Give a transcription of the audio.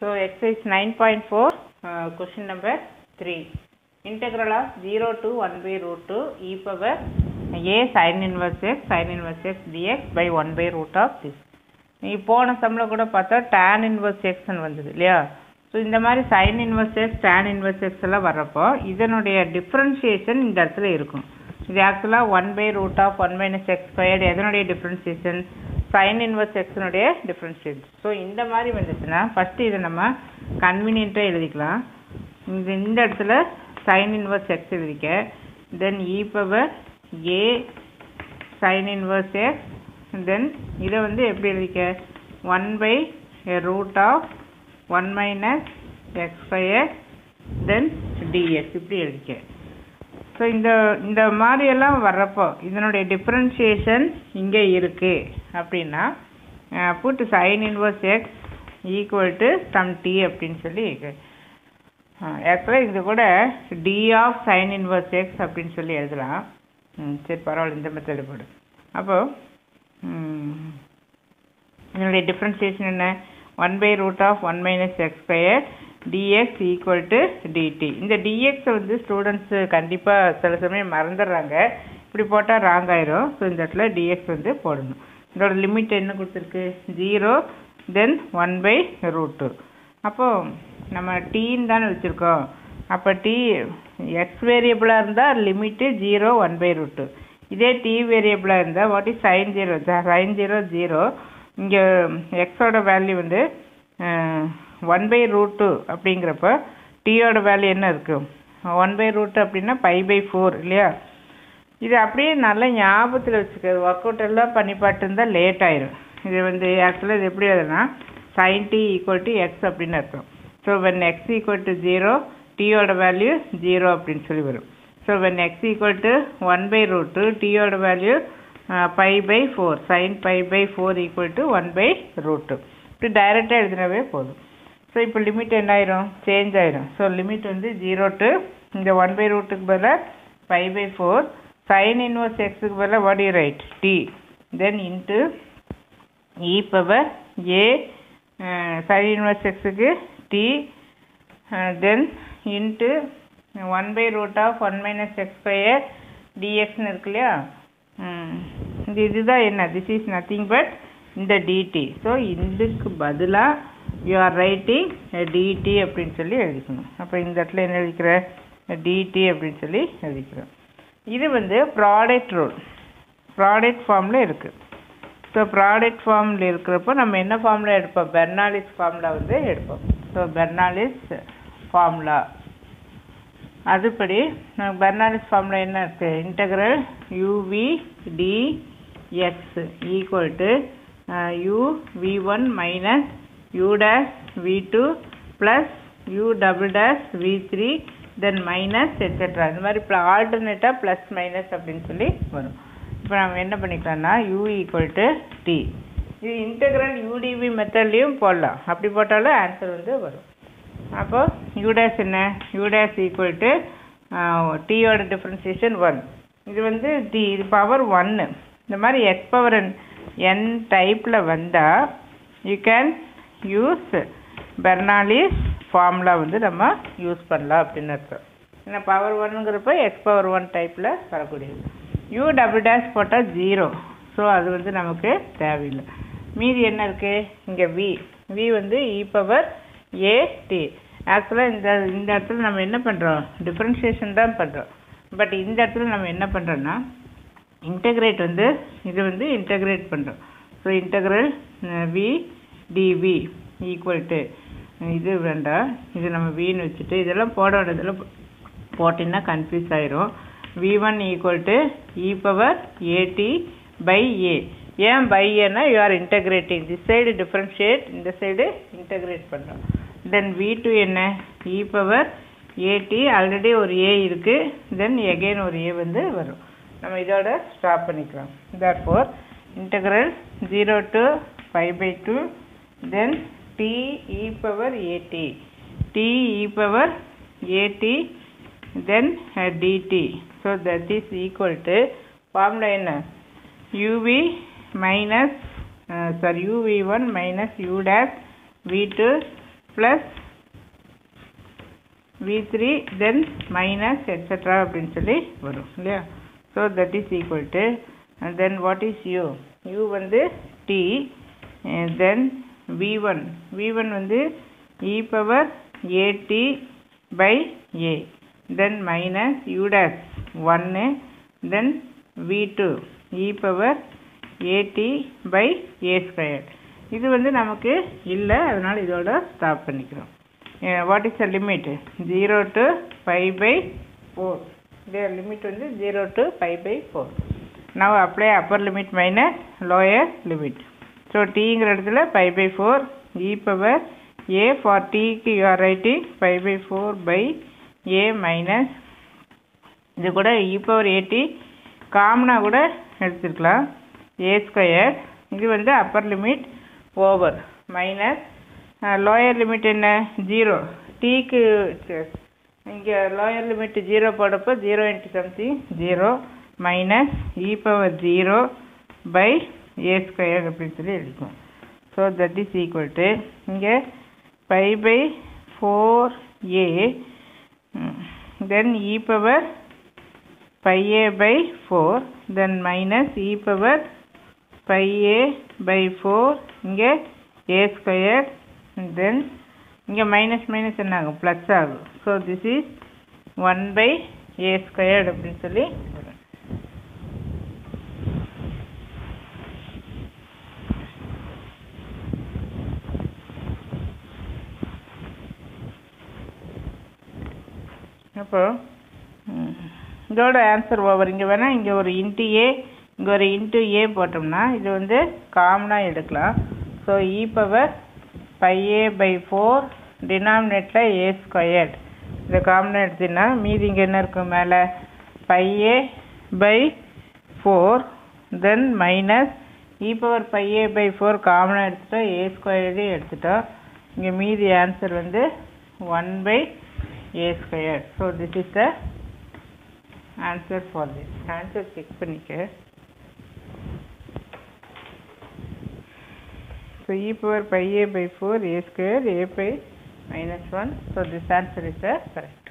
So exercise 9.4 uh, question number 3 integral of 0 to 1 by root 2 e power a sin inverse x sin inverse x dx by 1 by root of this நீ போன சம்மில் கூட பார்த்தா tan inverse x ன்னு வந்தது இல்லையா so இந்த மாதிரி sin inverse x tan inverse x எல்லாம் வர்றப்போ இதனுடைய டிஃப்ரென்ஷியேஷன் இந்த இடத்துல இருக்கும் இது ஆக்சுவலாக one by root of one minus x squared எதனுடைய டிஃப்ரென்ஷியேஷன் சைன் இன்வர்ஸ் எக்ஸினுடைய டிஃப்ரென்ஷியேஷன் ஸோ இந்த மாதிரி வந்துச்சுன்னா ஃபஸ்ட்டு இதை நம்ம கன்வீனியண்ட்டாக எழுதிக்கலாம் இந்த இந்த இடத்துல சைன் இன்வர்ஸ் எக்ஸ் எழுதிக்க then e power a sine inverse x then இதை வந்து எப்படி எழுதிக்க one by root of one minus x square then ds இப்படி எழுதிக்க ஸோ இந்த இந்த மாதிரியெல்லாம் வர்றப்போ இதனுடைய டிஃப்ரென்ஷியேஷன் இங்கே இருக்குது அப்படின்னா put sine inverse x equal to some t அப்படின்னு சொல்லி ஆக்சுவலாக இது கூட d of sine inverse x அப்படின்னு சொல்லி எழுதலாம் ம், சரி பரவாயில்ல இந்த மெத்தடு போடு அப்போது இதனுடைய டிஃப்ரென்ஷியேஷன் என்ன one by root of one minus x square dx equal to dt இந்த டிஎக்ஸை வந்து ஸ்டூடெண்ட்ஸு கண்டிப்பாக சில சமயம் மறந்துடுறாங்க இப்படி போட்டால் ராங் ஆயிரும் ஸோ இந்த இடத்துல டிஎக்ஸ் வந்து போடணும் இதோட லிமிட் என்ன கொடுத்துருக்கு zero then one by root two அப்போது நம்ம டீன்னு தானே வச்சுருக்கோம் அப்போ டி எக்ஸ் வேரியபிளாக இருந்தால் limit zero one by root two இதே டி வேரியபிளாக இருந்தால் what is sine zero sine zero zero இங்கே எக்ஸோட வேல்யூ வந்து ஒன் பை ரூட் டூ அப்படிங்கிறப்ப டீயோட வேல்யூ என்ன இருக்குது ஒன் பை ரூட் அப்படின்னா பை பை ஃபோர் இல்லையா இது அப்படியே நல்ல ஞாபகத்தில் வச்சுக்கிறது ஒர்க் அவுட் எல்லாம் பண்ணி பாட்டு லேட் ஆயிரும் இது வந்து ஆக்சுவலாக இது எப்படி எழுதுனா sine t equal to x அப்படின்னு அர்த்தம் so when x equal to zero டீயோட வேல்யூ ஜீரோ அப்படின்னு சொல்லி வரும் so when x equal to one by root two டீயோட value pi by four sine pi by four equal to one by root two இப்படி டைரெக்டாக எழுதினாவே போதும் so இப்போ limit என்ன ஆயிரும் சேஞ்ச் ஆயிரும் ஸோ லிமிட் வந்து ஜீரோ டு இந்த ஒன் பை ரூட்டுக்கு பதிலாக pi by four sine inverse எக்ஸுக்கு பதிலாக what you write t then into e power a sine inverse எக்ஸுக்கு t then into one by root of one minus x square டிஎக்ஸ்னு இருக்கு இல்லையா ம், இது இதுதான் என்ன திஸ் இஸ் நத்திங் பட் இந்த டிடி ஸோ இதுக்கு பதிலாக யூ ஆர் ரைட்டிங் டிடி அப்படின்னு சொல்லி எழுதிக்கணும் அப்போ இந்த இடத்துல என்ன எழுதிக்கிற டிடி அப்படின்னு சொல்லி எழுதிக்கிறோம் இது வந்து ப்ராடக்ட் ரூல் ப்ராடக்ட் ஃபார்மில் இருக்குது ஸோ ப்ராடக்ட் ஃபார்மில் இருக்கிறப்போ நம்ம என்ன ஃபார்முலா எடுப்போம் பெர்னாலிஸ் ஃபார்முலா வந்து எடுப்போம் ஸோ பெர்னாலிஸ் ஃபார்முலா அதுபடி நமக்கு பெர்னாலிஸ் ஃபார்முலா என்ன இருக்குது integral uv d x equal to u v one minus u dash v two plus u double dash v three then minus etcetera இந்த மாதிரி இப்போ ஆல்டர்னேட்டாக ப்ளஸ் மைனஸ் அப்படின்னு சொல்லி வரும் இப்போ நம்ம என்ன பண்ணிக்கலாம்னா யூ ஈக்குவல் டு டி இது இன்டகிரல் யூடிவி மெத்தட்லேயும் போடலாம் அப்படி போட்டாலும் ஆன்சர் வந்து வரும் அப்போ யூடேஸ் என்ன யூடேஸ் ஈக்குவல் டு டீயோட டிஃப்ரென்சியேஷன் ஒன் இது வந்து டி இது பவர் ஒன்று இந்த மாதிரி எக்ஸ் பவர் என் என் டைப்பில் வந்தால் you can use Bernoulli's formula வந்து நம்ம யூஸ் பண்ணலாம் அப்படின்னு அர்த்தம் ஏன்னா பவர் ஒன்னுங்கிறப்ப எக்ஸ் பவர் ஒன் டைப்பில் வரக்கூடியது யூ டபுள் டேஷ் போட்டால் ஜீரோ ஸோ அது வந்து நமக்கு தேவையில்லை மீதி என்ன இருக்குது இங்கே வி வி வந்து இ பவர் ஏ டி ஆக்சுவலாக இந்த இந்த இடத்துல நம்ம என்ன பண்ணுறோம் டிஃப்ரென்ஷியேஷன் தான் பண்ணுறோம் பட் இந்த இடத்துல நம்ம என்ன பண்ணுறோன்னா இன்டகிரேட் வந்து இது வந்து இன்டகிரேட் பண்ணுறோம் so integral v dv equal to இது வேண்டாம் இது நம்ம வின்னு வச்சுட்டு இதெல்லாம் போட வேண்டியதெல்லாம் போட்டிங்கன்னா கன்ஃபியூஸ் ஆயிரும் v one equal to e power at by a ஏன் பை ஏன்னா you are integrating this side differentiate இந்த சைடு இன்டகிரேட் பண்ணுறோம் தென் வி டூ என்ன இ பவர் ஏடி ஆல்ரெடி ஒரு ஏ இருக்குது தென் எகெயின் ஒரு ஏ வந்து வரும் நம்ம இதோட ஸ்டாப் பண்ணிக்கலாம் that four integral zero to five by two then t e power at t e power at then dt so that is equal to formula என்ன uv minus sorry uv one minus u dash v two plus v three then minus etcetera அப்படின்னு சொல்லி வரும் இல்லையா so that is equal to then what is u u வந்து t then v one v one வந்து e power at by a then minus u dash ஒன்று then v two e power at by a square இது வந்து நமக்கு இல்லை அதனால் இதோட stop பண்ணிக்கிறோம் what is the limit zero to five by four இதோட லிமிட் வந்து zero to five by four now apply upper limit minus lower limit so டீங்கிற இடத்துல five by four e power a for டீக்கு you are writing five by four by a minus இது கூட இ power ஏடி காமனாக கூட எடுத்துருக்கலாம் ஏ square இது வந்து upper limit over minus lower limit என்ன ஜீரோ டீக்கு இங்கே லோயர் லிமிட் ஜீரோ போடப்போ zero into something zero minus e power zero by a square அப்படின்னு சொல்லி எழுதிக்கும் so that is equal to இங்கே five by four a then e power pi a by 4 then minus e power pi a by 4 இங்கே a squared then இங்கே minus minus என்ன ஆகும் plus ஆகும் so this is 1 by a squared அப்படின்னு சொல்லி வரும். அப்போ ம், இதோட ஆன்சர் ஓவர் இங்கே வேணால் இங்கே ஒரு இன்ட்டு ஏ இங்கே ஒரு இன்ட்டு ஏ போட்டோம்னா இது வந்து காமனாக எடுக்கலாம் so e power pi a by four டினாமினேட்டில் ஏ ஸ்கொயர்ட் இதை காமனாக எடுத்தீங்கன்னா மீதி இங்கே என்ன இருக்கும் மேலே pi a by four then minus e power pi a by four காமனாக எடுத்துட்டோம் ஏ ஸ்கொயர்டே எடுத்துட்டோம் இங்கே மீதி ஆன்சர் வந்து one by a square so this is the answer for this answer check பண்ணிக்க so e power pi a by four a square a by minus one so this answer is the correct